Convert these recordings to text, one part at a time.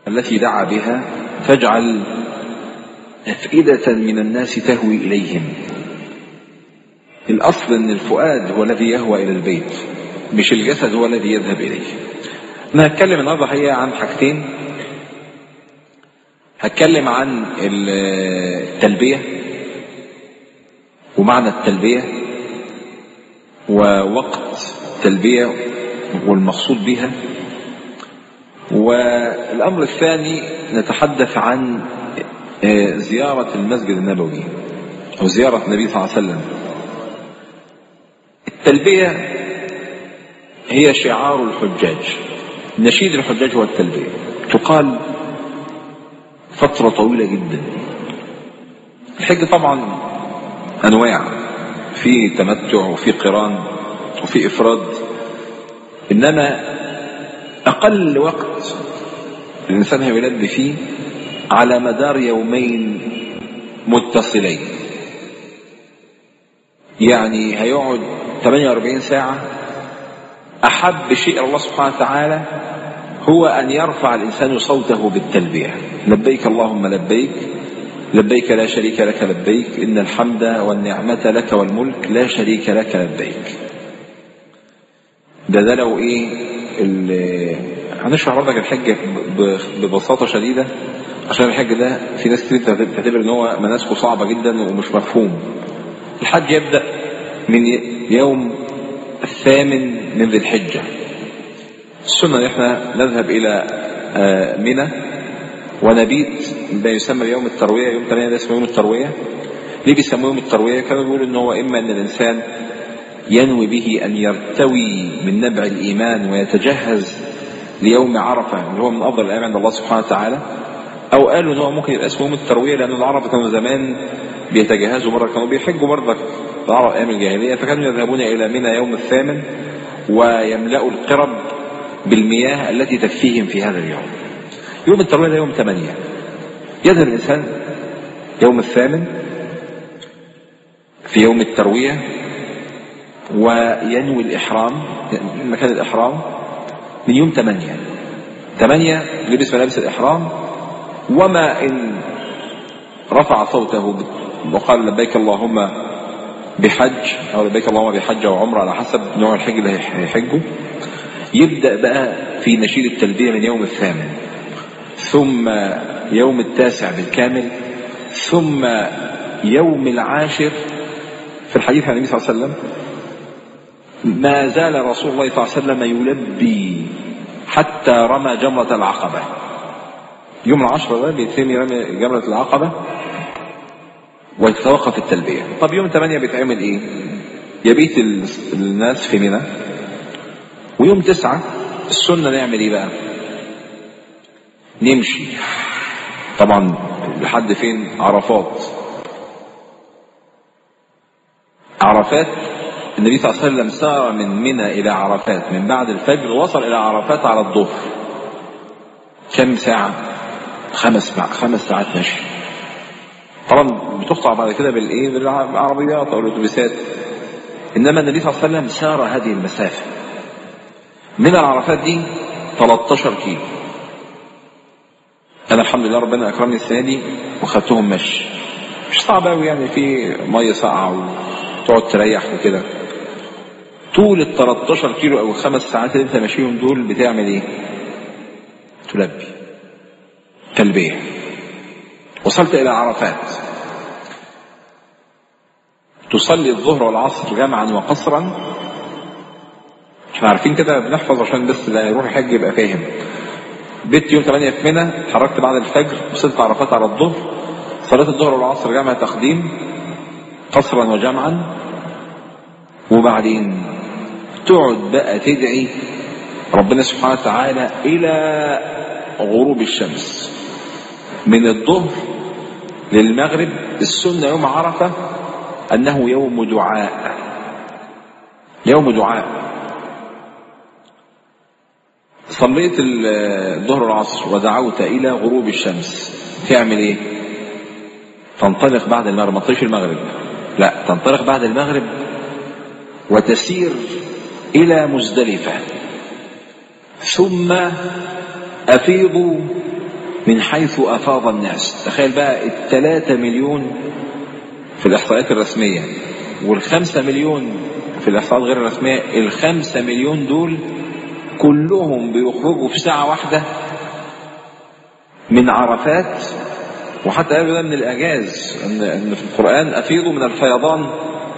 التي دعا بها تجعل أفئدة من الناس تهوي إليهم الأصل أن الفؤاد هو الذي يهوى إلى البيت مش الجسد هو الذي يذهب إليه أنا هتكلم النهارده هي عن حاجتين هتكلم عن التلبية ومعنى التلبية ووقت التلبية والمقصود بها والأمر الثاني نتحدث عن زيارة المسجد النبوي أو زيارة النبي صلى الله عليه وسلم التلبية هي شعار الحجاج نشيد الحجاج هو التلبية تقال فترة طويلة جدا الحج طبعا أنواع في تمتع وفي قران وفي إفراد إنما أقل وقت الإنسان هيلبي فيه على مدار يومين متصلين يعني هيقعد 48 ساعة أحب شيء الله سبحانه وتعالى هو أن يرفع الإنسان صوته بالتلبية لبيك اللهم لبيك لبيك لا شريك لك لبيك إن الحمد والنعمة لك والملك لا شريك لك لبيك ده ده لو إيه هنشرح برضك الحج ببساطة شديدة عشان الحج ده في ناس كتير تعتبر ان هو مناسكه صعبة جدا ومش مفهوم الحج يبدأ من يوم الثامن من ذي الحجة السنة ان احنا نذهب الى منى ونبيت ما يسمى بيوم التروية يوم 8 ده اسمه يوم التروية ليه بيسموه يوم التروية كانوا بيقولوا ان هو اما ان الانسان ينوي به ان يرتوي من نبع الايمان ويتجهز ليوم عرفة اللي هو من افضل الايام عند الله سبحانه وتعالى او قالوا ان هو ممكن يبقى اسمه يوم التروية لان العرب كانوا زمان بيتجهزوا مرة كانوا بيحجوا برضك العرب ايام الجاهلية فكانوا يذهبون الى منى يوم الثامن ويملأوا القرب بالمياه التي تكفيهم في هذا اليوم يوم التروية ده يوم ثمانية يذهب الإنسان يوم الثامن في يوم التروية وينوي الإحرام مكان الإحرام من يوم ثمانية ثمانية لبس ملابس الإحرام وما إن رفع صوته وقال لبيك اللهم بحج أو لبيك اللهم بحج أو عمرة على حسب نوع الحج اللي هيحجه يبدأ بقى في نشيد التلبية من يوم الثامن ثم يوم التاسع بالكامل ثم يوم العاشر في الحديث عن النبي صلى الله عليه وسلم ما زال رسول الله صلى الله عليه وسلم يلبي حتى رمى جمرة العقبة يوم العشرة ده بيتم رمي جمرة العقبة ويتوقف التلبية طب يوم 8 بيتعمل ايه يبيت الناس في منى ويوم تسعة السنة نعمل ايه بقى نمشي طبعا لحد فين عرفات عرفات النبي صلى الله عليه وسلم سار من منى إلى عرفات من بعد الفجر وصل إلى عرفات على الظهر كم ساعة خمس خمس ساعات مشي طبعا بتقطع بعد كده بالايه بالعربيات او الاتوبيسات انما النبي صلى الله عليه وسلم سار هذه المسافه من العرفات دي 13 كيلو انا الحمد لله ربنا اكرمني السنه دي وخدتهم مشي مش صعب قوي يعني في ميه ساقعه وتقعد تريح وكده طول ال 13 كيلو او الخمس ساعات اللي انت ماشيهم دول بتعمل ايه؟ تلبي تلبيه وصلت الى عرفات تصلي الظهر والعصر جمعا وقصرا احنا عارفين كده بنحفظ عشان بس اللي يروح الحج يبقى فاهم بيت يوم 8 في منى اتحركت بعد الفجر وصلت عرفات على الظهر صلاه الظهر والعصر جمع تقديم قصرا وجمعا وبعدين تقعد بقى تدعي ربنا سبحانه وتعالى الى غروب الشمس من الظهر للمغرب السنه يوم عرفه انه يوم دعاء يوم دعاء صليت الظهر والعصر ودعوت الى غروب الشمس تعمل ايه تنطلق بعد المغرب ما تطيش المغرب لا تنطلق بعد المغرب وتسير الى مزدلفه ثم افيضوا من حيث أفاض الناس تخيل بقى الثلاثة مليون في الإحصائيات الرسمية والخمسة مليون في الإحصائيات غير الرسمية الخمسة مليون دول كلهم بيخرجوا في ساعة واحدة من عرفات وحتى قالوا ده من الإعجاز إن إن في القرآن أفيضوا من الفيضان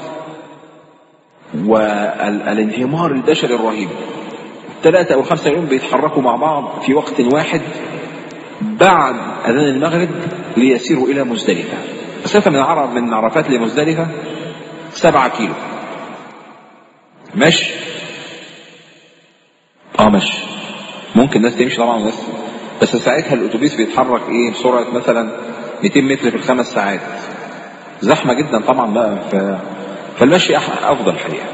والانهمار البشري الرهيب ثلاثة أو خمسة يوم بيتحركوا مع بعض في وقت واحد بعد أذان المغرب ليسيروا إلى مزدلفة مسافة من عرب من عرفات لمزدلفة سبعة كيلو مشي اه مشي ممكن الناس تمشي طبعا بس بس ساعتها الاتوبيس بيتحرك ايه بسرعه مثلا 200 متر في الخمس ساعات زحمه جدا طبعا بقى ف... فالمشي أح- افضل حقيقه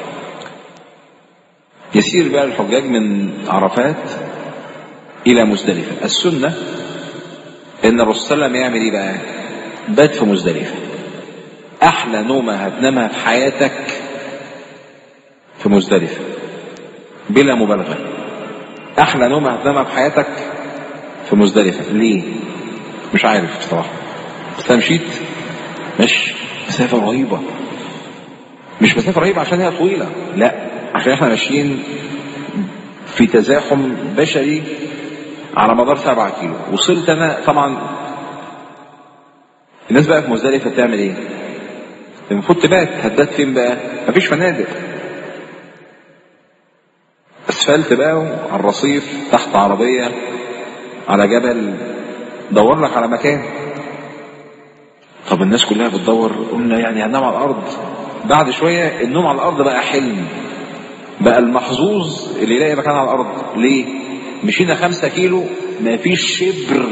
يسير بقى الحجاج من عرفات الى مزدلفه السنه ان الرسول صلى الله عليه وسلم يعمل ايه بقى بات في مزدلفه احلى نومه هتنامها في حياتك في مزدلفه بلا مبالغه احلى نومه هتنامها في حياتك في مزدلفه ليه مش عارف بصراحه بس أنا مشيت مش مسافه رهيبه مش مسافه رهيبه عشان هي طويله لا عشان احنا ماشيين في تزاحم بشري على مدار سبعة كيلو وصلت انا طبعا الناس بقى في مزدلفه تعمل ايه؟ المفروض تبات هتبات فين بقى؟ مفيش فنادق اسفلت بقى على الرصيف تحت عربيه على جبل دور لك على مكان طب الناس كلها بتدور قلنا يعني هننام على الارض بعد شويه النوم على الارض بقى حلم بقى المحظوظ اللي يلاقي مكان على الارض ليه مشينا خمسة كيلو ما فيش شبر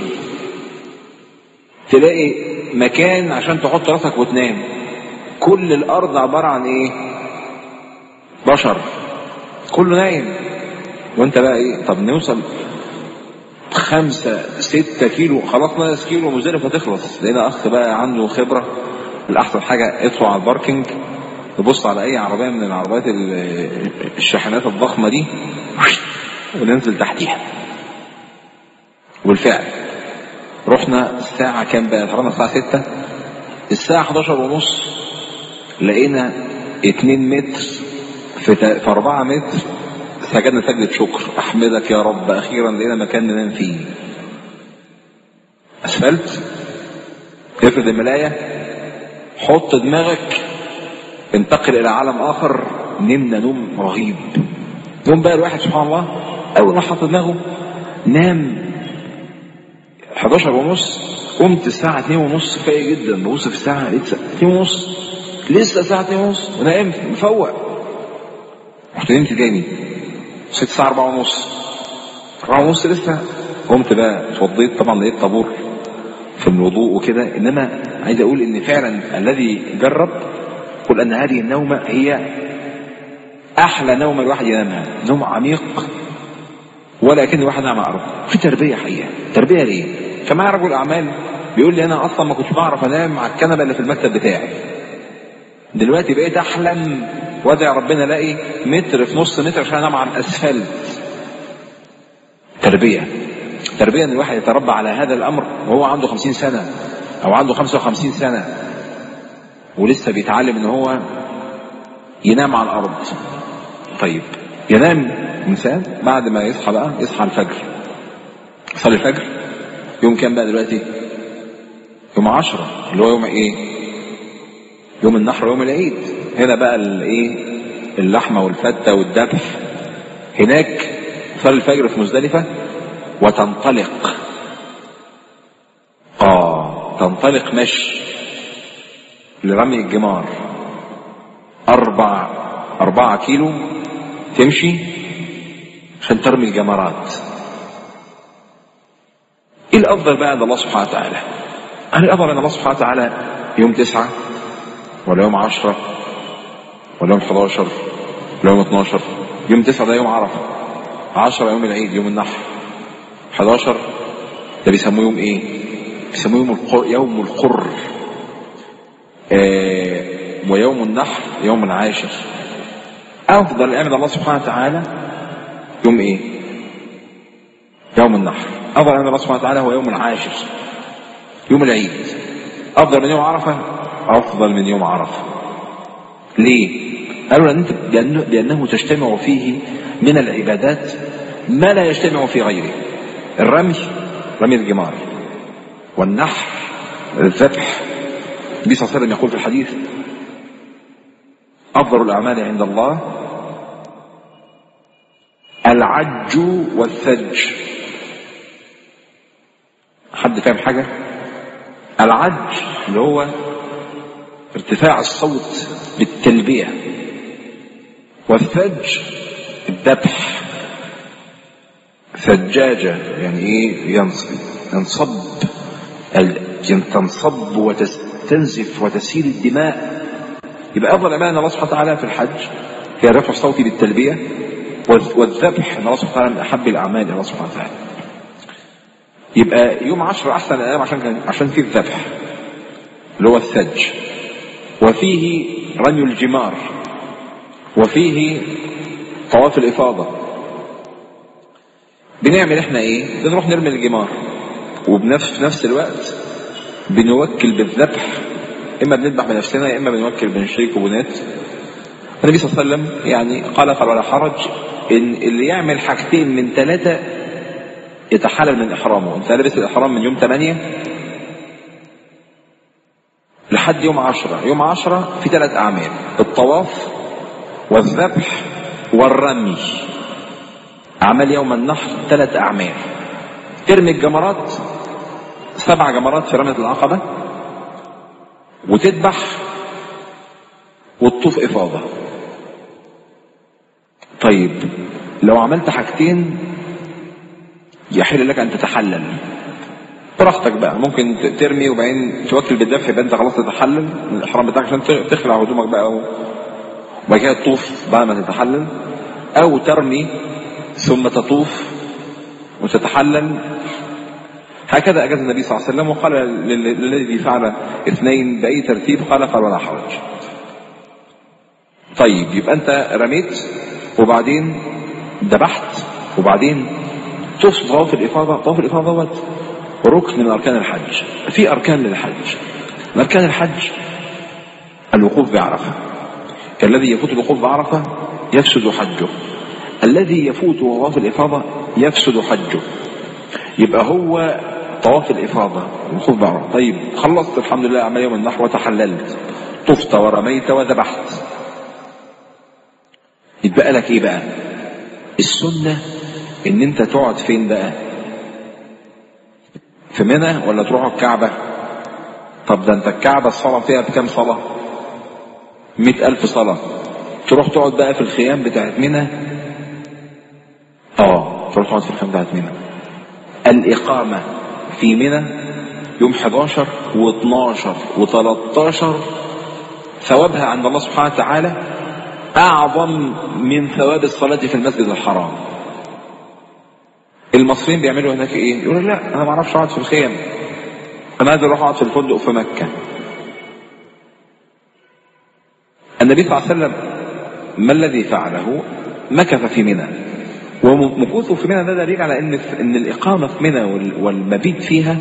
تلاقي مكان عشان تحط راسك وتنام كل الارض عباره عن ايه بشر كله نايم وانت بقى ايه طب نوصل خمسة ستة كيلو خلاص ناقص كيلو مزدلفة تخلص لقينا أخ بقى عنده خبرة الأحسن حاجة ادخل على الباركينج تبص على أي عربية من العربيات ال- الشاحنات الضخمة دي وننزل تحتيها وبالفعل رحنا الساعة كام بقى؟ اتحركنا الساعة 6 الساعة 11 ونص لقينا 2 متر في تا- في 4 متر سجدنا سجدة شكر أحمدك يا رب أخيرا لقينا مكان ننام فيه أسفلت افرد الملاية حط دماغك انتقل إلى عالم آخر نمنا نوم رهيب نوم بقى الواحد سبحان الله أول ما حط دماغه نام 11 ونص قمت الساعة 2 ونص فايق جدا ببص في الساعة لقيت 2 ونص لسه الساعة 2 ونص وانا قمت مفوق رحت نمت تاني ست الساعة 4 ونص 4 ونص لسه قمت بقى اتوضيت طبعا لقيت طابور في الوضوء وكده انما عايز اقول ان فعلا الذي جرب قل ان هذه النومة هي احلى نومة الواحد ينامها نوم عميق ولا كان الواحد نام أعرف في تربية حقيقة تربية ليه كان معايا رجل أعمال بيقول لي أنا أصلا ما كنتش بعرف أنام على الكنبة اللي في المكتب بتاعي دلوقتي بقيت أحلم وادعي ربنا الاقي متر في نص متر عشان أنام على الأسفلت تربية تربية ان الواحد يتربى على هذا الامر وهو عنده خمسين سنة او عنده خمسة وخمسين سنة ولسه بيتعلم ان هو ينام على الارض طيب ينام انسان بعد ما يصحى بقى يصحى الفجر يصلي الفجر يوم كام بقى دلوقتي يوم عشرة اللي هو يوم ايه يوم النحر ويوم العيد هنا بقى الايه اللحمة والفتة والذبح هناك صلي الفجر في مزدلفة وتنطلق اه تنطلق مشي لرمي الجمار أربع أربعة كيلو تمشي عشان ترمي الجمرات ايه الافضل بقى عند الله سبحانه وتعالى هل الافضل عند الله سبحانه وتعالى يوم تسعة ولا يوم عشرة ولا يوم 11 ولا يوم 12 يوم تسعة ده يوم عرفة عشرة يوم العيد يوم النحر 11 ده بيسموه يوم ايه بيسموه يوم القر يوم القر آه ويوم النحر يوم العاشر افضل ايام الله سبحانه وتعالى يوم ايه يوم النحر أفضل عند الله سبحانه وتعالى هو يوم العاشر يوم العيد أفضل من يوم عرفة أفضل من يوم عرفة ليه؟ قالوا لأن أنت لأنه, لأنه تجتمع فيه من العبادات ما لا يجتمع في غيره الرمي رمي الجمار والنحر الذبح النبي صلى الله عليه وسلم يقول في الحديث أفضل الأعمال عند الله العج والثج حد فاهم حاجة العج اللي هو ارتفاع الصوت بالتلبية والثج الذبح ثجاجة يعني ايه ينصب ينصب تنصب وتنزف وتسيل الدماء يبقى افضل اعمال الله سبحانه وتعالى في الحج هي رفع الصوت بالتلبيه والذبح ان الله سبحانه وتعالى من احب الاعمال الى الله سبحانه وتعالى يبقى يوم عشرة احسن الايام عشان كان عشان فيه الذبح اللي هو الثج وفيه رمي الجمار وفيه طواف الافاضه بنعمل احنا ايه بنروح نرمي الجمار وبنفس في نفس الوقت بنوكل بالذبح اما بنذبح بنفسنا يا اما بنوكل بنشريك وبنات النبي صلى الله عليه وسلم يعني قال قال ولا حرج ان اللي يعمل حاجتين من ثلاثه يتحلل من احرامه انت لابس الاحرام من يوم 8 لحد يوم 10 يوم 10 في ثلاث اعمال الطواف والذبح والرمي اعمال يوم النحر ثلاث اعمال ترمي الجمرات سبع جمرات في رمية العقبة وتذبح وتطوف إفاضة طيب لو عملت حاجتين يحل لك أن تتحلل براحتك بقى ممكن ترمي وبعدين توكل بالذبح يبقى انت خلاص تتحلل من الاحرام بتاعك عشان تخلع هدومك بقى وبعد كده تطوف بعد ما تتحلل او ترمي ثم تطوف وتتحلل هكذا أجاز النبي صلى الله عليه وسلم وقال للذي فعل اثنين بأي ترتيب قال قال ولا حرج طيب يبقى أنت رميت وبعدين ذبحت وبعدين طوف طواف الإفاضة طواف الإفاضة دوت ركن من أركان الحج في أركان للحج من أركان الحج الوقوف بعرفة كالذي يفوت الوقوف بعرفة يفسد حجه الذي يفوت طواف الإفاضة يفسد حجه يبقى هو طواف الإفاضة الوقوف بعرفة طيب خلصت الحمد لله أعمال يوم النحر وتحللت طفت ورميت وذبحت يتبقى لك إيه بقى السنة إن أنت تقعد فين بقى في منى ولا تروح الكعبة طب ده أنت الكعبة الصلاة فيها بكام صلاة مئة ألف صلاة تروح تقعد بقى في الخيام بتاعت منى اه تروح تقعد في الخيام بتاعت منى الإقامة في منى يوم 11 و12 و13 ثوابها عند الله سبحانه وتعالى أعظم من ثواب الصلاة في المسجد الحرام المصريين بيعملوا هناك ايه يقولوا لا انا ما اعرفش اقعد في الخيم انا عايز اروح اقعد في الفندق في مكة النبي صلى الله عليه وسلم ما الذي فعله مكث في منى ومكوثه في منى ده دليل على ان ان الاقامه في منى والمبيت فيها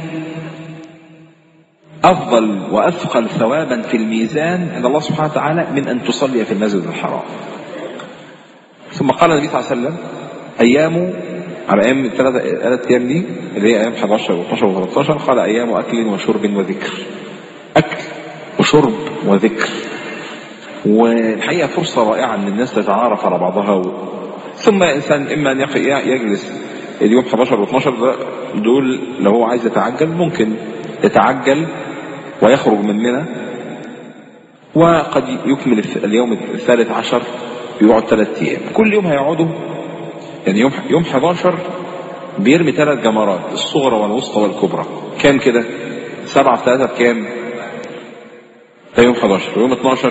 افضل واثقل ثوابا في الميزان عند الله سبحانه وتعالى من ان تصلي في المسجد الحرام. ثم قال النبي صلى الله عليه وسلم ايام على ايام الثلاث ثلاث ايام دي اللي هي ايام 11 و12 و13 قال ايام اكل وشرب وذكر. اكل وشرب وذكر. والحقيقه فرصه رائعه ان الناس تتعارف على بعضها و... ثم انسان اما ان يجلس اليوم 11 و12 دول لو هو عايز يتعجل ممكن يتعجل ويخرج من منى وقد يكمل اليوم الثالث عشر يقعد ثلاث ايام كل يوم هيقعدوا يعني يوم يوم 11 بيرمي ثلاث جمرات الصغرى والوسطى والكبرى كام كده؟ سبعة في ثلاثة بكام؟ ده يوم 11 ويوم 12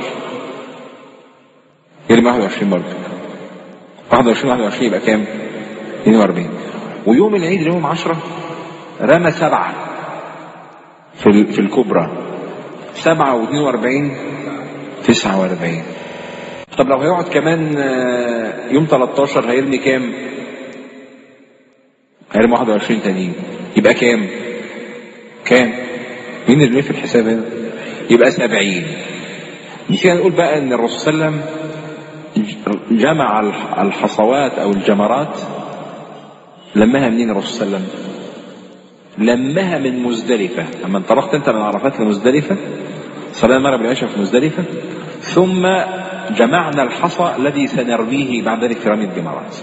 يرمي 21 برضه 21 21 يبقى كام؟ 42 ويوم العيد اللي يوم 10 رمى سبعة في في الكبرى سبعة واثنين واربعين تسعة واربعين طب لو هيقعد كمان يوم 13 هيرمي كام هيرمي 21 تانيين يبقى كام كام مين اللي في الحساب هنا يبقى 70 نسينا نقول بقى ان الرسول صلى الله عليه وسلم جمع الحصوات او الجمرات لمها منين الرسول صلى الله عليه وسلم لمها من مزدلفة لما انطلقت انت من عرفات لمزدلفة صلينا المغرب والعشاء في مزدلفة ثم جمعنا الحصى الذي سنرميه بعد ذلك في رمي الجمرات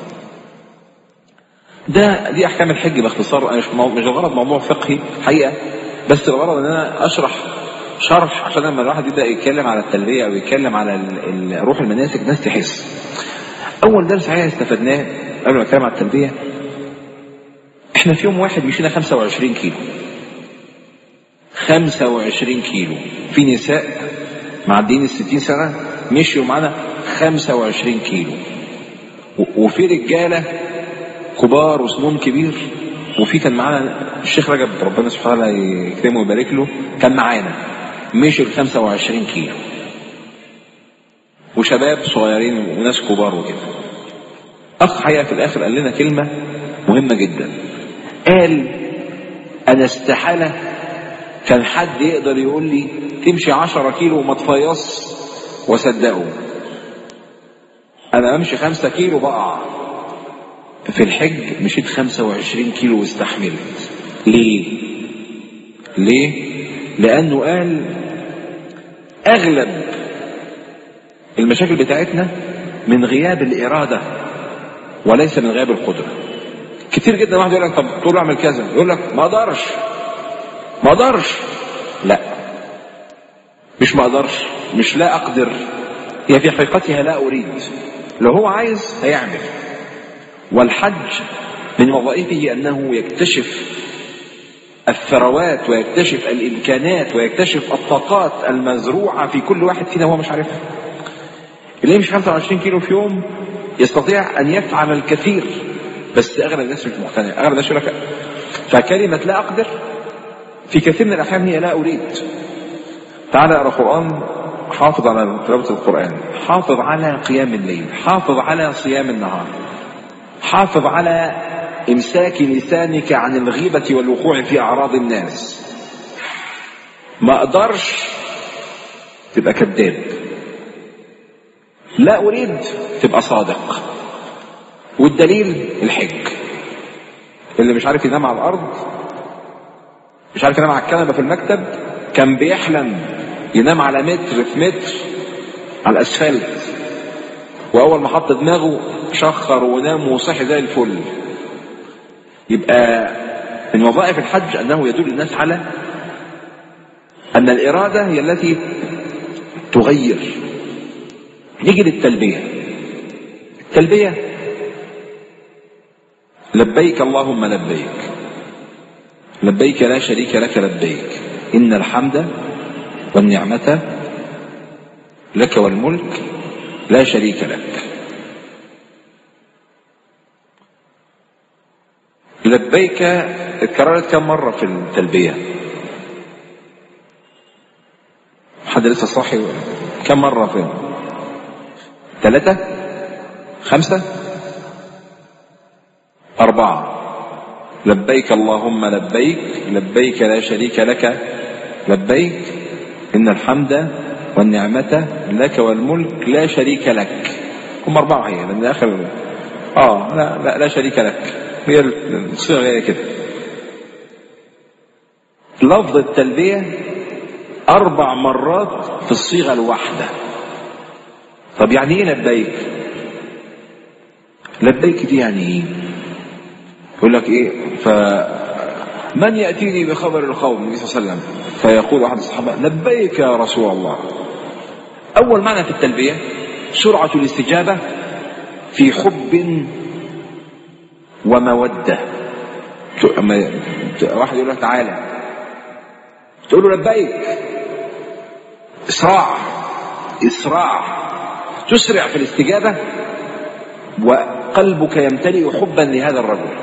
ده دي احكام الحج باختصار انا مش مو... مش الغرض موضوع فقهي حقيقه بس الغرض ان انا اشرح شرح عشان لما الواحد يبدا يتكلم على التلبيه او يتكلم على ال... ال... روح المناسك الناس تحس اول درس حقيقه استفدناه قبل ما اتكلم على التلبيه احنا في يوم واحد مشينا 25 كيلو 25 كيلو في نساء معديين ال 60 سنه مشيوا معانا 25 كيلو وفي رجاله كبار وسنهم كبير وفي كان معانا الشيخ رجب ربنا سبحانه وتعالى يكرمه ويبارك له كان معانا مشي ال 25 كيلو وشباب صغيرين وناس كبار وكده اخ حقيقه في الاخر قال لنا كلمه مهمه جدا قال انا استحاله كان حد يقدر يقول لي تمشي 10 كيلو وما تفيص واصدقه انا امشي 5 كيلو بقع في الحج مشيت 25 كيلو واستحملت ليه ليه لانه قال اغلب المشاكل بتاعتنا من غياب الاراده وليس من غياب القدره كتير جدا واحد يقول لك طب تقول له اعمل كذا يقول لك ما اقدرش ما اقدرش لا مش ما اقدرش مش لا اقدر هي في حقيقتها لا اريد لو هو عايز هيعمل والحج من وظائفه انه يكتشف الثروات ويكتشف الامكانات ويكتشف الطاقات المزروعه في كل واحد فينا وهو مش عارفها. اللي يمشي 25 كيلو في يوم يستطيع ان يفعل الكثير بس اغلب الناس مش مقتنع، اغلب الناس يقول لك فكلمه لا اقدر في كثير من الاحيان هي لا اريد. تعالى اقرا قران حافظ على تلاوه القران، حافظ على قيام الليل، حافظ على صيام النهار. حافظ على امساك لسانك عن الغيبه والوقوع في اعراض الناس ما اقدرش تبقى كذاب لا اريد تبقى صادق والدليل الحج اللي مش عارف ينام على الارض مش عارف ينام على الكنبه في المكتب كان بيحلم ينام على متر في متر على الاسفلت واول ما حط دماغه شخر ونام وصحي زي الفل يبقى من وظائف الحج انه يدل الناس على ان الاراده هي التي تغير نيجي للتلبيه التلبيه لبيك اللهم لبيك لبيك لا شريك لك لبيك ان الحمد والنعمه لك والملك لا شريك لك لبيك اتكررت كم مرة في التلبية حد لسه صاحي كم مرة في ثلاثة خمسة أربعة لبيك اللهم لبيك لبيك لا شريك لك لبيك إن الحمد والنعمة لك والملك لا شريك لك هم أربعة هي لأن آخر آه لا لا, لا شريك لك هي الصيغة هي كده لفظ التلبية أربع مرات في الصيغة الواحدة طب يعني إيه لبيك؟ لبيك دي يعني إيه؟ يقول لك إيه؟ فمن يأتيني بخبر القوم النبي صلى الله عليه وسلم فيقول أحد الصحابة لبيك يا رسول الله أول معنى في التلبية سرعة الاستجابة في حب ومودة أما واحد يقول لك تعالى تقول له لبيك إسراع إسراع تسرع في الاستجابة وقلبك يمتلئ حبا لهذا الرجل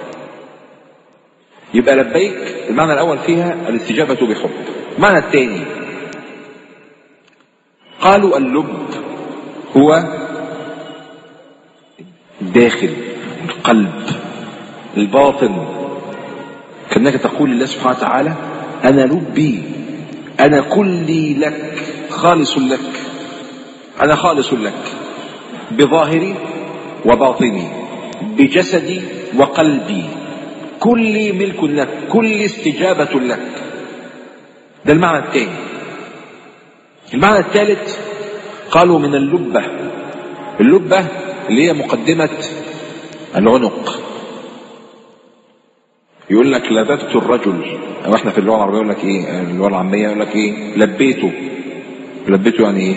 يبقى لبيك المعنى الأول فيها الاستجابة بحب المعنى الثاني قالوا اللب هو الداخل القلب الباطن كأنك تقول لله سبحانه وتعالى أنا لبي أنا كلي لك خالص لك أنا خالص لك بظاهري وباطني بجسدي وقلبي كلي ملك لك كلي استجابة لك ده المعنى الثاني المعنى الثالث قالوا من اللبة اللبة اللي هي مقدمة العنق يقول لك لببت الرجل او احنا في اللغه العربيه يقول لك ايه اللغه العاميه يقول لك ايه لبيته لبيته يعني ايه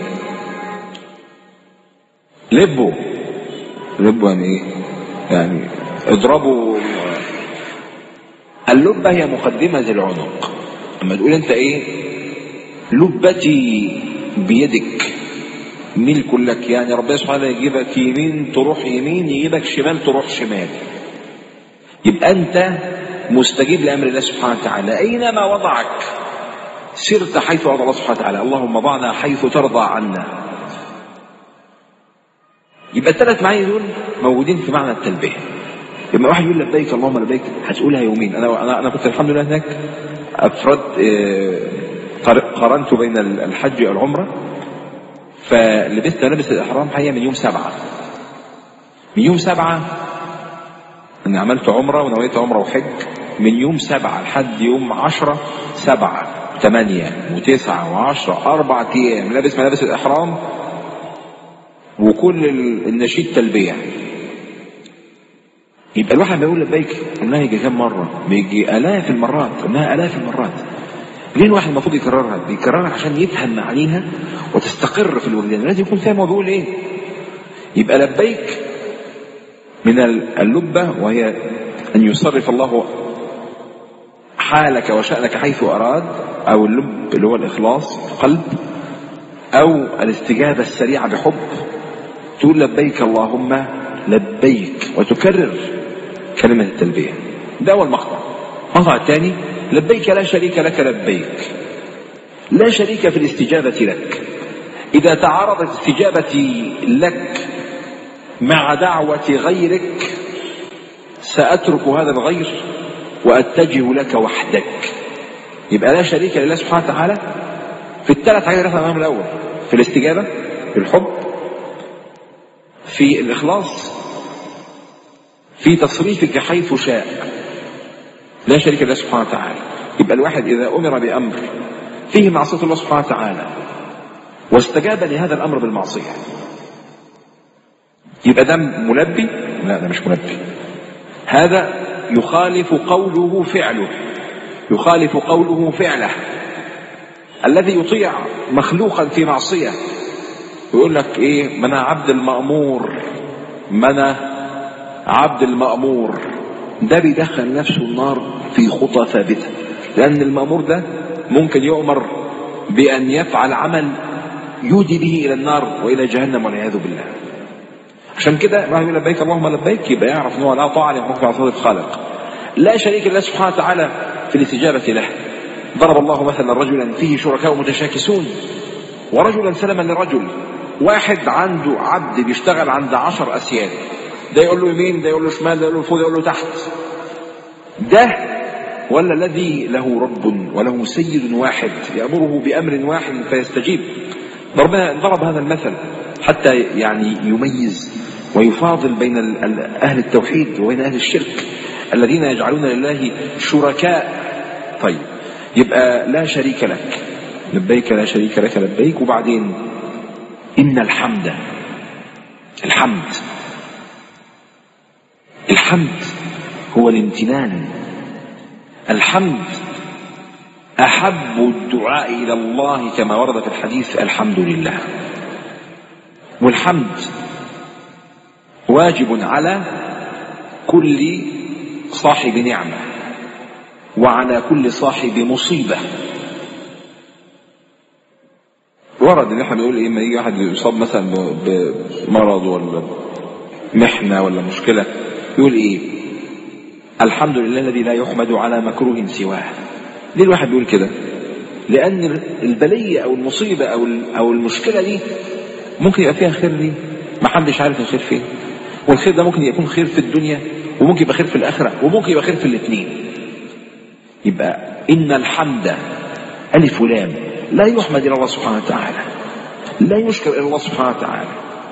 لبه لبه يعني ايه يعني اضربه اللبة هي مقدمة العنق اما تقول انت ايه لبتي بيدك ملك لك يعني ربنا سبحانه يجيبك يمين تروح يمين يجيبك شمال تروح شمال يبقى انت مستجيب لامر الله سبحانه وتعالى اينما وضعك سرت حيث وضع الله سبحانه وتعالى اللهم ضعنا حيث ترضى عنا يبقى الثلاث معاني دول موجودين في معنى التلبيه لما واحد يقول لبيك اللهم لبيك هتقولها يومين انا انا انا كنت الحمد لله هناك افرد قارنت بين الحج والعمره فلبست لبس الاحرام حقيقه من يوم سبعه من يوم سبعه انا عملت عمره ونويت عمره وحج من يوم سبعه لحد يوم عشرة سبعه ثمانية وتسعة وعشرة أربعة أيام لابس ملابس الإحرام وكل النشيد تلبية يبقى الواحد بيقول لبيك قلناها يجي كام مرة بيجي آلاف المرات قلناها آلاف المرات ليه الواحد المفروض يكررها بيكررها عشان يفهم معانيها وتستقر في الوجدان لازم يكون فاهم هو بيقول ايه يبقى لبيك من اللبة وهي أن يصرف الله حالك وشأنك حيث أراد أو اللب اللي هو الإخلاص القلب أو الاستجابة السريعة بحب تقول لبيك اللهم لبيك وتكرر كلمة التلبية ده أول مقطع المقطع الثاني لبيك لا شريك لك لبيك لا شريك في الاستجابة لك إذا تعارضت استجابتي لك مع دعوة غيرك سأترك هذا الغير وأتجه لك وحدك يبقى لا شريك لله سبحانه وتعالى في الثلاث حاجات اللي احنا الأول في الاستجابة في الحب في الإخلاص في تصريفك حيث شاء لا شريك لله سبحانه وتعالى يبقى الواحد إذا أمر بأمر فيه معصية الله سبحانه وتعالى واستجاب لهذا الأمر بالمعصية يبقى ده ملبي لا ده مش ملبي هذا يخالف قوله فعله يخالف قوله فعله الذي يطيع مخلوقا في معصية يقول لك ايه ما انا عبد المأمور ما انا عبد المأمور ده بيدخل نفسه النار في خطى ثابتة لأن المأمور ده ممكن يؤمر بأن يفعل عمل يودي به إلى النار وإلى جهنم والعياذ بالله عشان كده الواحد يقول لبيك اللهم لبيك يبقى يعرف ان هو لا طاعه لمخلوق على صدق الخالق لا شريك لله سبحانه وتعالى في الاستجابه له ضرب الله مثلا رجلا فيه شركاء متشاكسون ورجلا سلما لرجل واحد عنده عبد بيشتغل عند عشر اسياد ده يقول له يمين ده يقول له شمال ده يقول له فوق ده يقول له تحت ده ولا الذي له رب وله سيد واحد يأمره بأمر واحد فيستجيب ربنا ضرب هذا المثل حتى يعني يميز ويفاضل بين أهل التوحيد وبين أهل الشرك الذين يجعلون لله شركاء طيب يبقى لا شريك لك لبيك لا شريك لك لبيك وبعدين إن الحمد الحمد الحمد هو الامتنان الحمد أحب الدعاء إلى الله كما ورد في الحديث الحمد لله والحمد واجب على كل صاحب نعمة وعلى كل صاحب مصيبة ورد ان احنا بنقول ايه لما يجي واحد يصاب مثلا بمرض ولا محنة ولا مشكلة يقول ايه الحمد لله الذي لا يحمد على مكروه سواه ليه الواحد بيقول كده لان البلية او المصيبة او او المشكلة دي ممكن يبقى فيها خير ليه ما حدش عارف الخير فين والخير ده ممكن يكون خير في الدنيا وممكن يبقى خير في الآخرة وممكن يبقى خير في الاثنين يبقى إن الحمد ألف ولام لا يحمد إلى الله سبحانه وتعالى لا يشكر إلى الله سبحانه وتعالى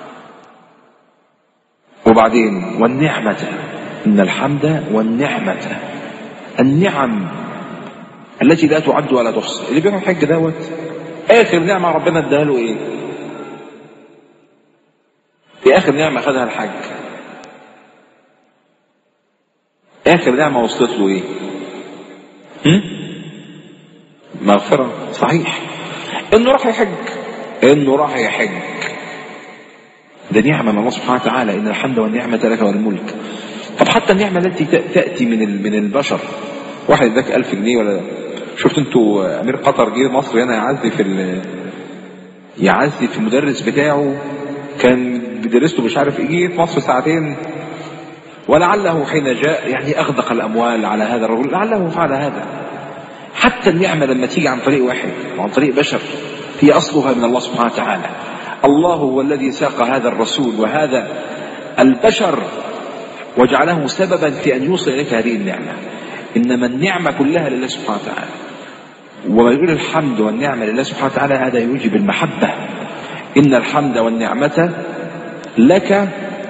وبعدين والنعمة إن الحمد والنعمة النعم التي لا تعد ولا تحصى اللي بيعمل الحج دوت آخر نعمة ربنا اداها له إيه؟ في آخر نعمة خدها الحج آخر نعمة وصلت له إيه؟ هم؟ مغفرة صحيح إنه راح يحج إنه راح يحج ده نعمة من الله سبحانه وتعالى إن الحمد والنعمة لك والملك طب حتى النعمة التي تأتي من من البشر واحد اداك ألف جنيه ولا شفت انتوا أمير قطر جه مصر هنا يعزي في يعزي في المدرس بتاعه كان بيدرس له مش عارف ايه في مصر ساعتين ولعله حين جاء يعني اغدق الاموال على هذا الرجل لعله فعل هذا حتى النعمه لما تيجي عن طريق واحد وعن طريق بشر هي اصلها من الله سبحانه وتعالى الله هو الذي ساق هذا الرسول وهذا البشر وجعله سببا في ان يوصل اليك هذه النعمه انما النعمه كلها لله سبحانه وتعالى وما يقول الحمد والنعمه لله سبحانه وتعالى هذا يوجب المحبه ان الحمد والنعمه لك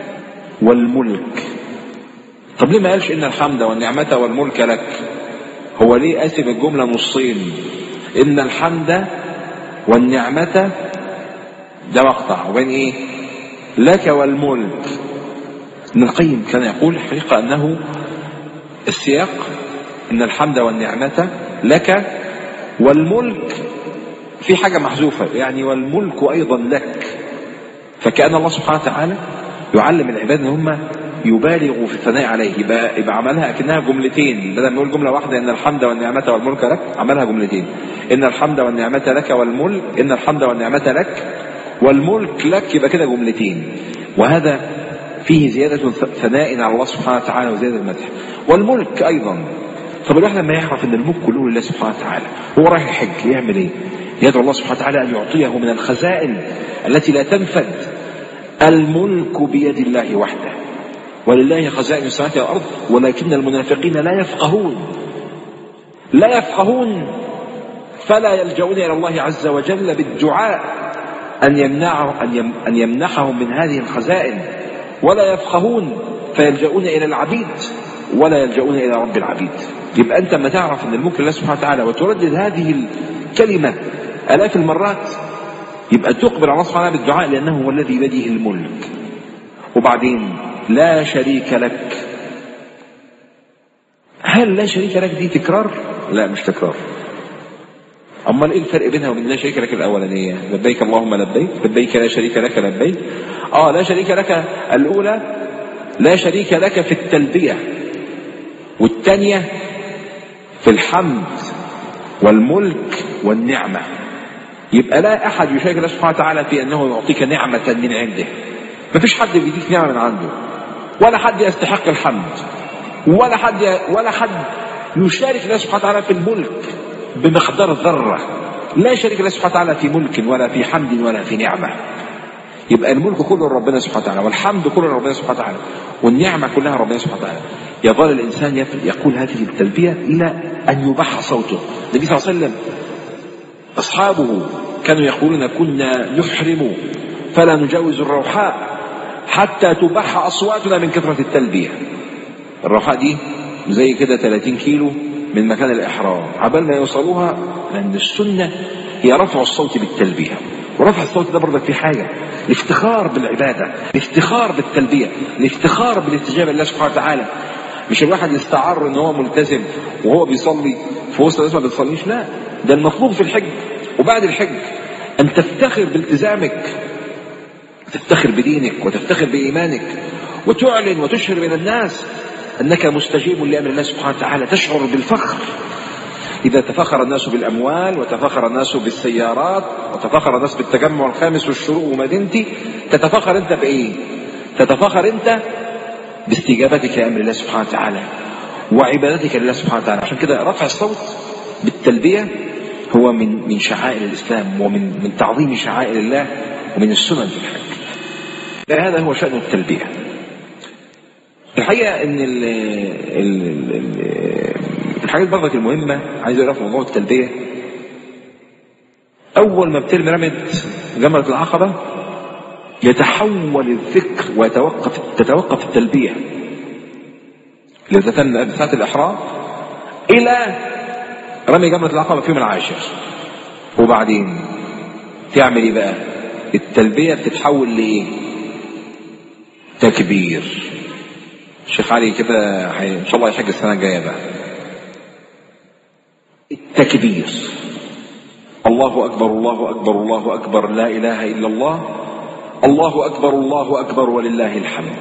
والملك طب ليه ما قالش ان الحمد والنعمة والملك لك هو ليه قاسم الجملة نصين ان الحمد والنعمة ده مقطع وبين ايه لك والملك ابن القيم كان يقول الحقيقة انه السياق ان الحمد والنعمة لك والملك في حاجة محذوفة يعني والملك ايضا لك فكأن الله سبحانه وتعالى يعلم العباد ان هم يبالغوا في الثناء عليه يبقى, يبقى عملها اكنها جملتين بدل ما يقول جمله واحده ان الحمد والنعمه والملك لك عملها جملتين ان الحمد والنعمه لك والملك ان الحمد والنعمه لك والملك لك يبقى كده جملتين وهذا فيه زيادة ثناء على الله سبحانه وتعالى وزيادة المدح والملك أيضا طب الواحد لما يعرف ان الملك كله لله سبحانه وتعالى هو رايح الحج يعمل ايه؟ يدعو الله سبحانه وتعالى ان يعطيه من الخزائن التي لا تنفد الملك بيد الله وحده ولله خزائن السماوات والارض ولكن المنافقين لا يفقهون لا يفقهون فلا يلجؤون الى الله عز وجل بالدعاء ان يمنعه ان يمنحهم من هذه الخزائن ولا يفقهون فيلجؤون الى العبيد ولا يلجؤون الى رب العبيد يبقى انت لما تعرف ان الملك لله سبحانه وتعالى وتردد هذه الكلمه الاف المرات يبقى تقبل على الله سبحانه وتعالى بالدعاء لانه هو الذي بيده الملك وبعدين لا شريك لك هل لا شريك لك دي تكرار لا مش تكرار امال ايه الفرق بينها وبين لا شريك لك الاولانيه لبيك اللهم لبيك لبيك لا شريك لك لبيك اه لا شريك لك الاولى لا شريك لك في التلبيه والثانيه في الحمد والملك والنعمه يبقى لا احد يشارك الله سبحانه وتعالى في انه يعطيك نعمه من عنده ما فيش حد بيديك نعمه من عنده ولا حد يستحق الحمد ولا حد ولا حد يشارك الله سبحانه وتعالى في الملك بمقدار ذره لا يشارك الله سبحانه وتعالى في ملك ولا في حمد ولا في نعمه يبقى الملك كله لربنا سبحانه وتعالى والحمد كله لربنا سبحانه وتعالى والنعمه كلها لربنا سبحانه وتعالى يظل الانسان يقول هذه التلبيه الى ان يبح صوته النبي صلى الله عليه وسلم اصحابه كانوا يقولون كنا نحرم فلا نجاوز الروحاء حتى تبح اصواتنا من كثره التلبيه الروحاء دي زي كده 30 كيلو من مكان الاحرام عبال ما يوصلوها لان السنه هي رفع الصوت بالتلبيه ورفع الصوت ده برضك في حاجه الافتخار بالعباده الافتخار بالتلبيه الافتخار بالاستجابه لله سبحانه وتعالى مش الواحد يستعر ان هو ملتزم وهو بيصلي في وسط الناس ما بتصليش لا ده المطلوب في الحج وبعد الحج ان تفتخر بالتزامك تفتخر بدينك وتفتخر بإيمانك وتعلن وتشهر بين الناس أنك مستجيب لأمر الله سبحانه وتعالى تشعر بالفخر إذا تفخر الناس بالأموال وتفخر الناس بالسيارات وتفخر الناس بالتجمع الخامس والشروق ومدينتي تتفخر أنت بإيه؟ تتفخر أنت باستجابتك لأمر الله سبحانه وتعالى وعبادتك لله سبحانه وتعالى عشان كده رفع الصوت بالتلبية هو من من شعائر الإسلام ومن من تعظيم شعائر الله ومن السنن في الحج هذا هو شأن التلبية الحقيقة ان ال ال ال الحاجات برضك المهمة عايز اقولها في موضوع التلبية اول ما بترمي رمية جمرة العقبة يتحول الذكر ويتوقف تتوقف التلبية لتتم ساعة الإحرام إلى رمي جمرة العقبة في يوم العاشر وبعدين تعمل إيه بقى؟ التلبية بتتحول لإيه؟ تكبير الشيخ علي كده حي... إن شاء الله يحج السنة الجاية بقى التكبير الله أكبر الله أكبر الله أكبر لا إله إلا الله الله أكبر الله أكبر ولله الحمد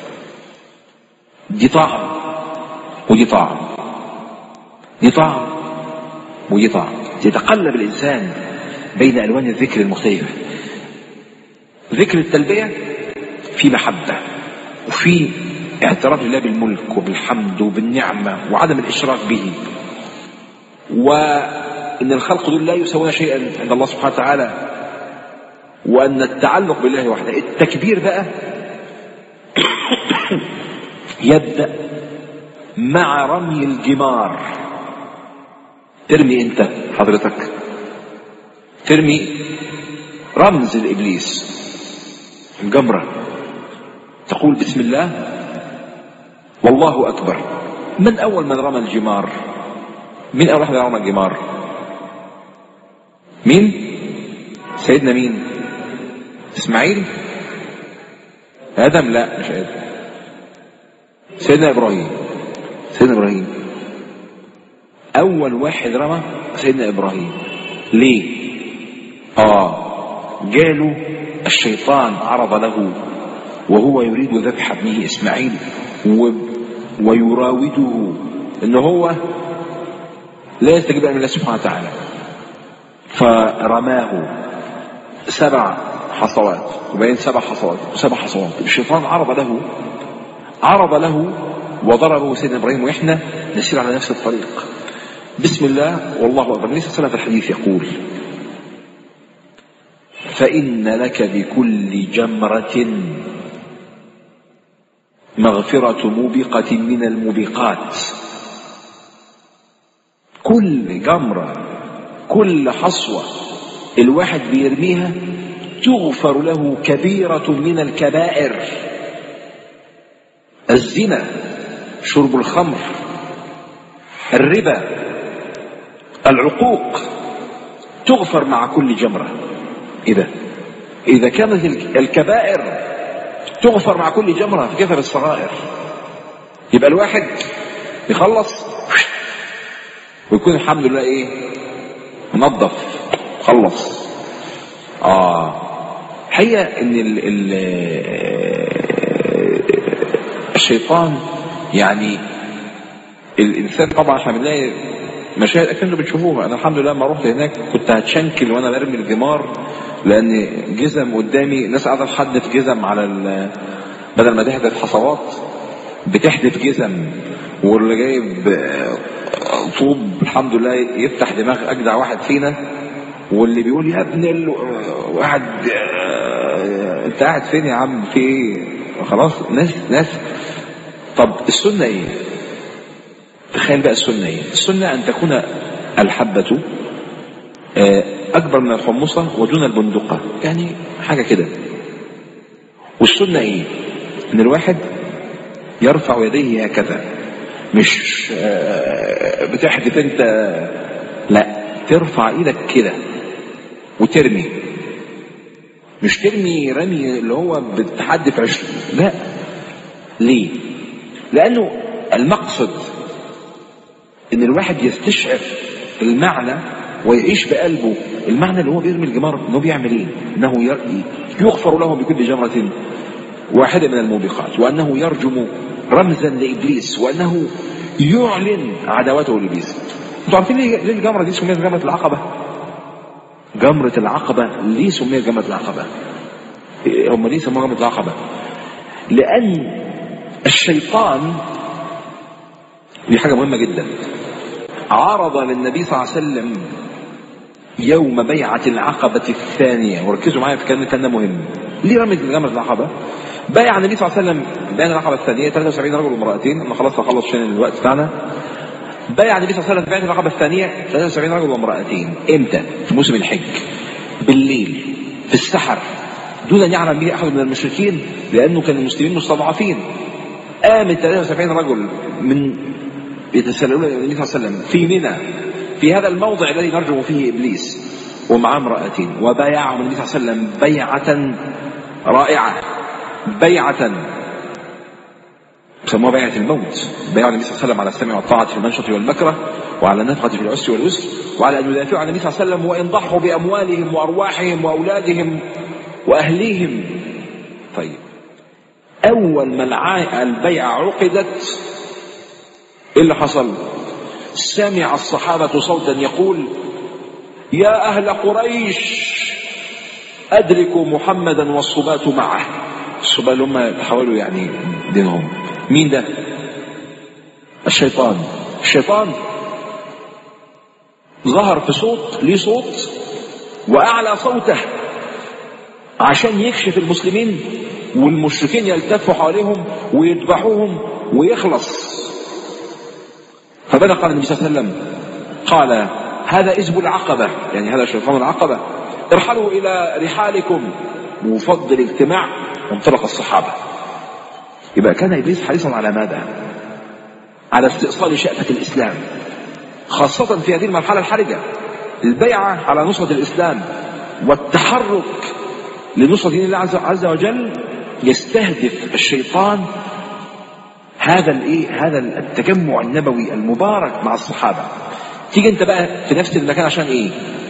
دي طاعة ودي طاعة دي طاعة ودي طاعة يتقلب الإنسان بين ألوان الذكر المختلفة ذكر التلبية في محبة وفي اعتراف لله بالملك وبالحمد وبالنعمة وعدم الإشراك به وإن الخلق دول لا يسوون شيئا عند الله سبحانه وتعالى وأن التعلق بالله وحده التكبير بقى يبدأ مع رمي الجمار ترمي انت حضرتك ترمي رمز الإبليس الجمرة تقول بسم الله والله أكبر من أول من رمى الجمار مين أول واحد رمى الجمار مين سيدنا مين اسماعيل ادم لا مش ادم سيدنا ابراهيم سيدنا ابراهيم اول واحد رمى سيدنا ابراهيم ليه اه جاله الشيطان عرض له وهو يريد ذبح ابنه اسماعيل و... ويراوده ان هو لا يستجيب امر الله سبحانه وتعالى فرماه سبع حصوات وبين سبع حصوات وسبع حصوات الشيطان عرض له عرض له وضربه سيدنا ابراهيم واحنا نسير على نفس الطريق بسم الله والله اكبر النبي صلى الله عليه وسلم في الحديث يقول فإن لك بكل جمرة مغفرة موبقة من الموبقات كل جمرة كل حصوة الواحد بيرميها تغفر له كبيرة من الكبائر الزنا شرب الخمر الربا العقوق تغفر مع كل جمرة إذا إذا كانت الكبائر تغفر مع كل جمرة فكيف بالصغائر يبقى الواحد يخلص ويكون الحمد لله ايه منظف خلص اه حقيقة ان ال ال الشيطان يعني الانسان طبعا احنا بنلاقي مشاهد اكنه بتشوفوها انا الحمد لله لما رحت هناك كنت هتشنكل وانا برمي الجمار لان جزم قدامي ناس قاعده تحدف جزم على ال... بدل ما تحدف حصوات بتحدف جزم واللي جايب طوب الحمد لله يفتح دماغ اجدع واحد فينا واللي بيقول يا ابن ال... واحد انت قاعد فين يا عم في ايه خلاص ناس ناس طب السنه ايه تخيل بقى السنه ايه السنه ان تكون الحبه اكبر من الحمصه ودون البندقه يعني حاجه كده والسنه ايه ان الواحد يرفع يديه هكذا مش بتحدث انت لا ترفع ايدك كده وترمي مش ترمي رمي اللي هو بتحدف عشر لا ليه لانه المقصد ان الواحد يستشعر المعنى ويعيش بقلبه المعنى اللي هو بيرمي الجمار انه بيعمل ايه انه يغفر له بكل جمرة واحدة من الموبقات وانه يرجم رمزا لابليس وانه يعلن عداوته لابليس انتوا عارفين ليه الجمره دي سميت جمره العقبه جمره العقبه ليه سميت جمره العقبه هم ليه سموها جمره العقبه لان الشيطان دي حاجه مهمه جدا عرض للنبي صلى الله عليه وسلم يوم بيعة العقبة الثانية وركزوا معايا في كلمة كان مهم ليه رمز جمرة العقبة بايع النبي صلى الله عليه وسلم بين العقبة الثانية 73 رجل وامرأتين أما خلاص هخلص عشان الوقت بتاعنا بايع النبي صلى الله عليه وسلم بيعة العقبة الثانية 73 رجل وامرأتين امتى؟ في موسم الحج بالليل في السحر دون أن يعلم به أحد من المشركين لأنه كان المسلمين مستضعفين قامت 73 رجل من يتسللون إلى النبي صلى الله عليه وسلم في منى في هذا الموضع الذي نرجو فيه إبليس ومعاه امرأتين وبايعهم النبي صلى الله عليه وسلم بيعة رائعة بيعة سموها بيعة الموت بيع النبي صلى الله عليه وسلم على السمع والطاعة في المنشط والمكره وعلى النفقة في العسر واليسر وعلى أن يدافعوا عن النبي صلى الله عليه وسلم وإن ضحوا بأموالهم وأرواحهم وأولادهم وأهليهم طيب أول ما الع- البيعة عقدت إيه اللي حصل سمع الصحابة صوتا يقول يا أهل قريش أدركوا محمدا والصبات معه الصبات اللي هم حاولوا يعني دينهم مين ده الشيطان الشيطان ظهر في صوت ليه صوت وأعلى صوته عشان يكشف المسلمين والمشركين يلتفوا حواليهم ويذبحوهم ويخلص فبدأ قال النبي صلى الله عليه وسلم قال هذا إزب العقبة يعني هذا شيطان العقبة ارحلوا إلى رحالكم وفضل الاجتماع وانطلق الصحابة يبقى كان إبليس حريصا على ماذا على استئصال شأفة الإسلام خاصة في هذه المرحلة الحرجة البيعة على نصرة الإسلام والتحرك لنصرة دين الله عز- عز وجل يستهدف الشيطان هذا الايه هذا التجمع النبوي المبارك مع الصحابه تيجي انت بقى في نفس المكان عشان ايه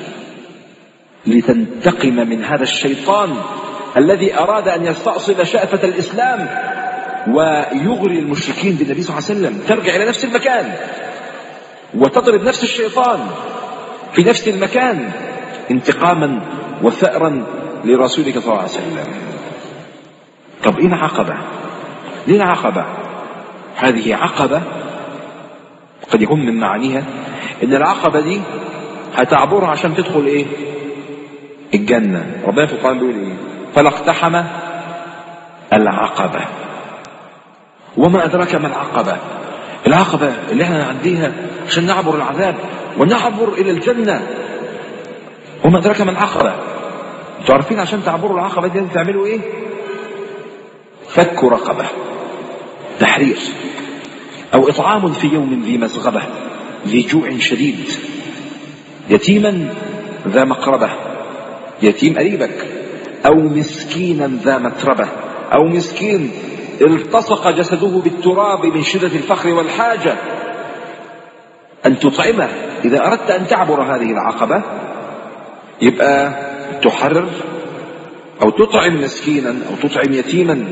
لتنتقم من هذا الشيطان الذي اراد ان يستأصل شأفة الاسلام ويغري المشركين بالنبي صلى الله عليه وسلم ترجع الى نفس المكان وتضرب نفس الشيطان في نفس المكان انتقاما وثأرا لرسولك صلى الله عليه وسلم طب ايه العقبه ليه العقبه هذه عقبة قد يكون من معانيها ان العقبة دي هتعبرها عشان تدخل ايه الجنة ربنا في القرآن بيقول ايه فلا اقتحم العقبة وما أدراك ما العقبة العقبة اللي احنا نعديها عشان نعبر العذاب ونعبر إلى الجنة وما أدراك ما العقبة انتوا عارفين عشان تعبروا العقبة دي لازم تعملوا ايه فك رقبة تحرير أو إطعام في يوم ذي مسغبة ذي جوع شديد يتيما ذا مقربة يتيم قريبك أو مسكينا ذا متربة أو مسكين التصق جسده بالتراب من شدة الفخر والحاجة أن تطعمه إذا أردت أن تعبر هذه العقبة يبقى تحرر أو تطعم مسكينا أو تطعم يتيما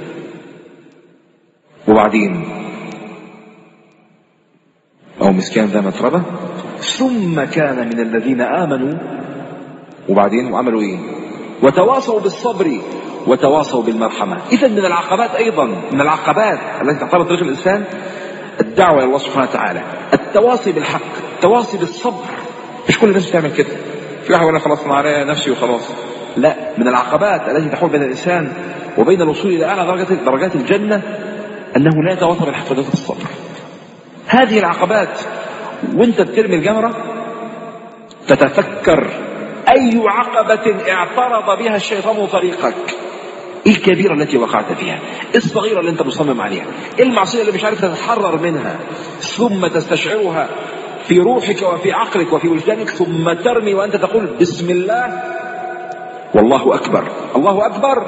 وبعدين أو مسكين ذا متربة ثم كان من الذين آمنوا وبعدين وعملوا إيه وتواصوا بالصبر وتواصوا بالمرحمة إذا من العقبات أيضا من العقبات التي تعترض طريق الإنسان الدعوة إلى الله سبحانه وتعالى التواصي بالحق التواصي بالصبر مش كل الناس بتعمل كده في واحد يقول لك خلاص انا عليا نفسي وخلاص لا من العقبات التي تحول بين الانسان وبين الوصول الى اعلى درجات درجات الجنه انه لا يتواصى بالحق ودرجه الصبر هذه العقبات وانت بترمي الجمره تتفكر اي عقبه اعترض بها الشيطان طريقك ايه الكبيره التي وقعت فيها ايه الصغيره اللي انت مصمم عليها ايه المعصيه اللي مش عارف تتحرر منها ثم تستشعرها في روحك وفي عقلك وفي وجدانك ثم ترمي وانت تقول بسم الله والله اكبر الله اكبر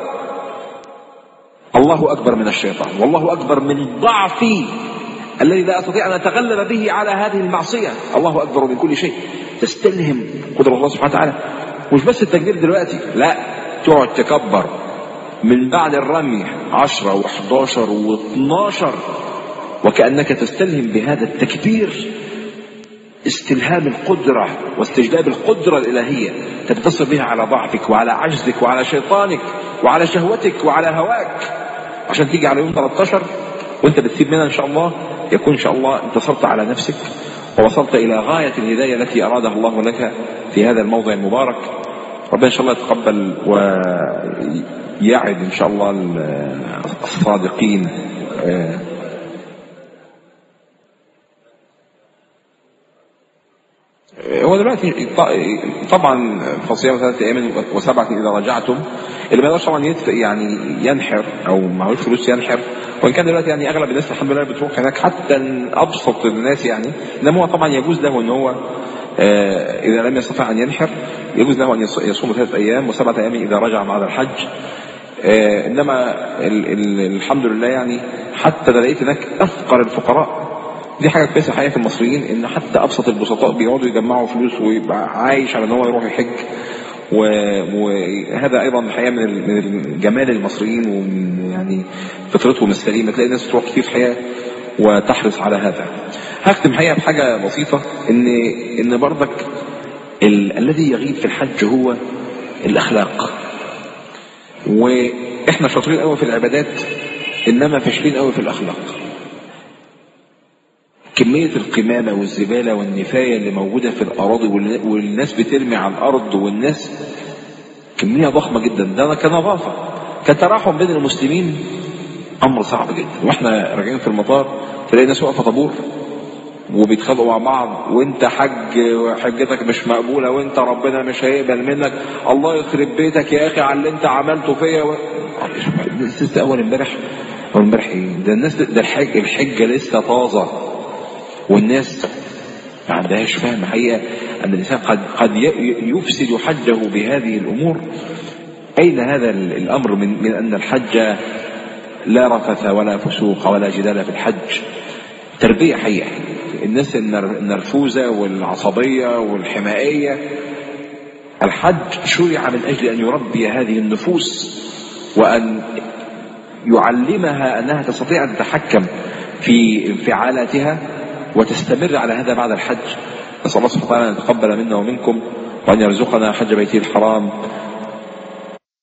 الله اكبر من الشيطان والله اكبر من ضعفي الذي لا استطيع ان اتغلب به على هذه المعصيه الله اكبر من كل شيء تستلهم قدره الله سبحانه وتعالى مش بس التكبير دلوقتي لا تقعد تكبر من بعد الرمي عشرة وحداشر واثناشر وكأنك تستلهم بهذا التكبير استلهام القدرة واستجلاب القدرة الإلهية تنتصر بها على ضعفك وعلى عجزك وعلى شيطانك وعلى شهوتك وعلى هواك عشان تيجي على يوم 13 وانت بتسيب منها ان شاء الله يكون ان شاء الله انتصرت على نفسك ووصلت الى غاية الهداية التي ارادها الله لك في هذا الموضع المبارك ربنا ان شاء الله يتقبل ويعد ان شاء الله الصادقين آه، هو دلوقتي ط- طبعا فصيام ثلاثة أيام وسبعة إذا رجعتم اللي ما يقدرش طبعا يدفع يعني ينحر أو معهوش فلوس ينحر وإن كان دلوقتي يعني أغلب الناس الحمد لله بتروح هناك حتى أبسط الناس يعني إنما هو طبعا يجوز له إن هو آه، إذا لم يستطع أن ينحر يجوز له أن يص- يصوم ثلاثة أيام وسبعة أيام إذا رجع بعد الحج آه، إنما ال- ال- الحمد لله يعني حتى ده لقيت هناك أفقر الفقراء دي حاجه كويسه حقيقه في المصريين ان حتى ابسط البسطاء بيقعدوا يجمعوا فلوس ويبقى عايش على ان هو يروح يحج و- وهذا ايضا الحقيقه من ال- من جمال المصريين ومن يعني فطرتهم السليمه تلاقي الناس تروح كتير الحقيقه وتحرص على هذا. هختم حقيقه بحاجه بسيطه ان ان برضك ال- الذي يغيب في الحج هو الاخلاق. واحنا شاطرين قوي في العبادات انما فاشلين قوي في الاخلاق. كمية القمامة والزبالة والنفاية اللي موجودة في الأراضي وال- والناس بترمي على الأرض والناس كمية ضخمة جدا ده كنظافة كتراحم بين المسلمين أمر صعب جدا وإحنا راجعين في المطار تلاقي ناس واقفة طابور وبيتخانقوا مع بعض وانت حج وحجتك مش مقبوله وانت ربنا مش هيقبل منك الله يخرب بيتك يا اخي على اللي انت عملته فيا و... لسه اول امبارح اول امبارح ايه ده الناس ده الحج الحجه لسه طازه والناس ما عندهاش فهم حقيقة أن الإنسان قد قد ي- يفسد حجه بهذه الأمور أين هذا ال- الأمر من من أن الحج لا رفث ولا فسوق ولا جدال في الحج تربية حقيقة الناس النر- النرفوزة والعصبية والحمائية الحج شرع من أجل أن يربي هذه النفوس وأن يعلمها أنها تستطيع أن تتحكم في انفعالاتها وتستمر على هذا بعد الحج نسأل الله سبحانه وتعالى أن يتقبل منا ومنكم وأن يرزقنا حج بيته الحرام